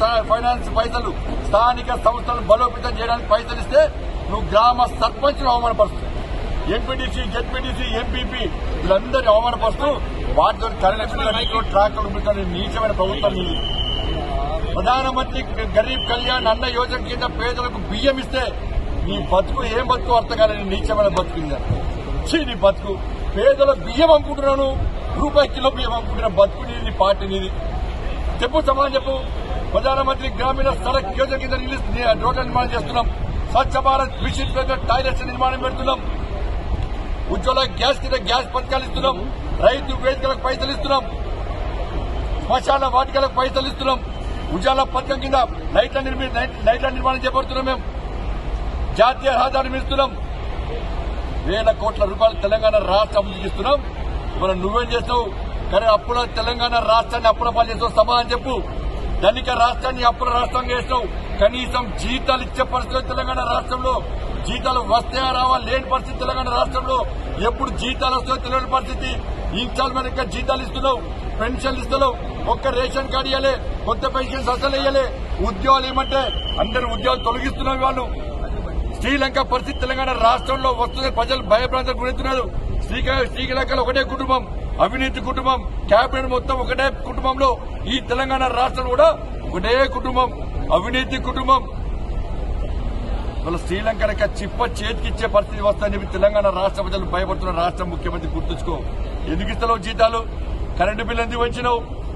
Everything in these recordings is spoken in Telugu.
స్థా- ఫైనాన్స్ పైసలు స్థానిక సంస్థలను బలోపేతం చేయడానికి పైసలు ఇస్తే నువ్వు గ్రామ సర్పంచ్ అవమానపరుస్తావు ఎంపీటీసీ జెడ్పీటీసీ ఎంపీపీ వీళ్ళందరినీ అవమానపరుస్తూ వాటితో కరెంట్ ట్రాక్టర్లు నీచమైన ప్రభుత్వం ఇది ప్రధానమంత్రి గరీబ్ కళ్యాణ్ అన్న యోజన కింద పేదలకు బియ్యం ఇస్తే నీ బతుకు ఏం బతుకు అర్థం కాదని నీచమైన బతుకుంది చీ నీ బతుకు పేదల బియ్యం అమ్ముకుంటున్నాను రూపాయి కిలో బియ్యం అమ్ముకుంటున్న బతుకు నీది నీ పార్టీ నీది చెప్పు సమాధానం చెప్పు ప్రధానమంత్రి గ్రామీణ సడక్ యోజన కింద రిలీజ్ రోడ్ల నిర్మాణం చేస్తున్నాం స్వచ్ఛ భారత్ మిషన్ కింద టాయిలెట్స్ నిర్మాణం పెడుతున్నాం ఉజ్వల గ్యాస్ కింద గ్యాస్ పథకాలు ఇస్తున్నాం రైతు వేదికలకు పైసలు ఇస్తున్నాం శ్మశాన వాటికలకు పైసలు ఇస్తున్నాం ఉజాల పథకం కింద లైట్ల నిర్మి లైట్ల నిర్మాణం చేపడుతున్నాం మేము జాతీయ రహదారి నిర్మిస్తున్నాం వేల కోట్ల రూపాయలు తెలంగాణ రాష్ట్ర అభివృద్ధికి ఇస్తున్నాం మనం నువ్వేం చేస్తావు కానీ అప్పుల తెలంగాణ రాష్ట్రాన్ని అప్పుల పాలు చేస్తావు సమాధానం చెప్పు ధనిక రాష్ట్రాన్ని అప్పుల రాష్ట్రంగా చేస్తావు కనీసం జీతాలు ఇచ్చే పరిస్థితులు తెలంగాణ రాష్ట్రంలో జీతాలు వస్తాయా రావా లేని పరిస్థితి తెలంగాణ రాష్ట్రంలో ఎప్పుడు జీతాలు వస్తాయో తెలియని పరిస్థితి ఇన్స్టాల్మెంట్ ఇంకా జీతాలు ఇస్తున్నావు పెన్షన్లు ఇస్తున్నావు ఒక్క రేషన్ కార్డు ఇవ్వలే కొత్త పెన్షన్స్ అసలు ఇవ్వలే ఉద్యోగాలు ఏమంటే అందరు ఉద్యోగాలు తొలగిస్తున్నావు వాళ్ళు శ్రీలంక పరిస్థితి తెలంగాణ రాష్ట్రంలో వస్తుంది ప్రజలు భయభ్రాంతలు గురవుతున్నారు శ్రీక- శ్రీలంకలో ఒకటే కుటుంబం అవినీతి కుటుంబం క్యాబినెట్ మొత్తం ఒకటే కుటుంబంలో ఈ తెలంగాణ రాష్ట్రం కూడా ఒకటే కుటుంబం అవినీతి కుటుంబం వాళ్ళ శ్రీలంక లెక్క చిప్ప చేతికిచ్చే పరిస్థితి వస్తుందని చెప్పి తెలంగాణ రాష్ట్ర ప్రజలు భయపడుతున్న రాష్ట్ర ముఖ్యమంత్రి గుర్తుంచుకో ఎందుకు ఇస్తావు జీతాలు కరెంటు బిల్లు ఎందుకు పెంచినావు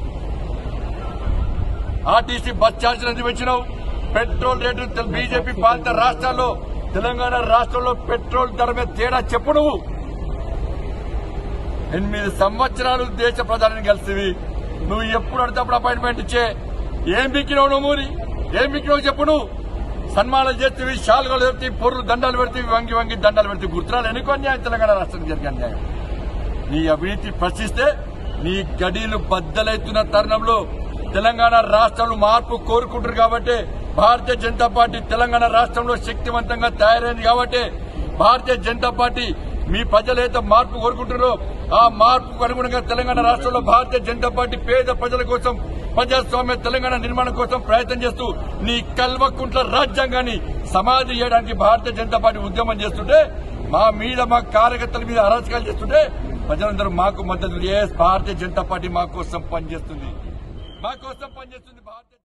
ఆర్టీసీ బస్ ఛార్జీలు ఎందుకు పెంచినావు పెట్రోల్ రేటు తె- బీజేపీ పాలిత రాష్ట్రాల్లో తెలంగాణ రాష్ట్రంలో పెట్రోల్ ధర మీద తేడా చెప్పు నువ్వు ఎనిమిది సంవత్సరాలు దేశ ప్రధాని కలిసివి నువ్వు ఎప్పుడు అడితే అప్పుడు అపాయింట్మెంట్ ఇచ్చే ఏం బిక్కినావు నువ్వు మూరి ఏం బిక్కినావు చెప్పు నువ్వు సన్మానాలు చేస్తేవి షాలుగలు పెడితే పొర్రు దండాలు పెడితే వంగి వంగి దండాలు పెడితే గుర్తురాలు ఎన్నికో అన్యాయం తెలంగాణ రాష్ట్రానికి జరిగే అన్యాయం నీ అవినీతి ప్రశ్నిస్తే నీ గడీలు బద్దలైతున్న తరుణంలో తెలంగాణ రాష్ట్రంలో మార్పు కోరుకుంటారు కాబట్టి భారతీయ జనతా పార్టీ తెలంగాణ రాష్ట్రంలో శక్తివంతంగా తయారైంది కాబట్టి భారతీయ జనతా పార్టీ మీ ప్రజలైతే మార్పు కోరుకుంటున్నారో ఆ మార్పుకు అనుగుణంగా తెలంగాణ రాష్ట్రంలో భారతీయ జనతా పార్టీ పేద ప్రజల కోసం ప్రజాస్వామ్య తెలంగాణ నిర్మాణం కోసం ప్రయత్నం చేస్తూ నీ కల్వకుంట్ల రాజ్యాంగాన్ని సమాధి చేయడానికి భారతీయ జనతా పార్టీ ఉద్యమం చేస్తుంటే మా మీద మా కార్యకర్తల మీద అరాచకాలు చేస్తుంటే ప్రజలందరూ మాకు మద్దతు ఏ భారతీయ జనతా పార్టీ మా కోసం పనిచేస్తుంది మా కోసం పనిచేస్తుంది భారతీయ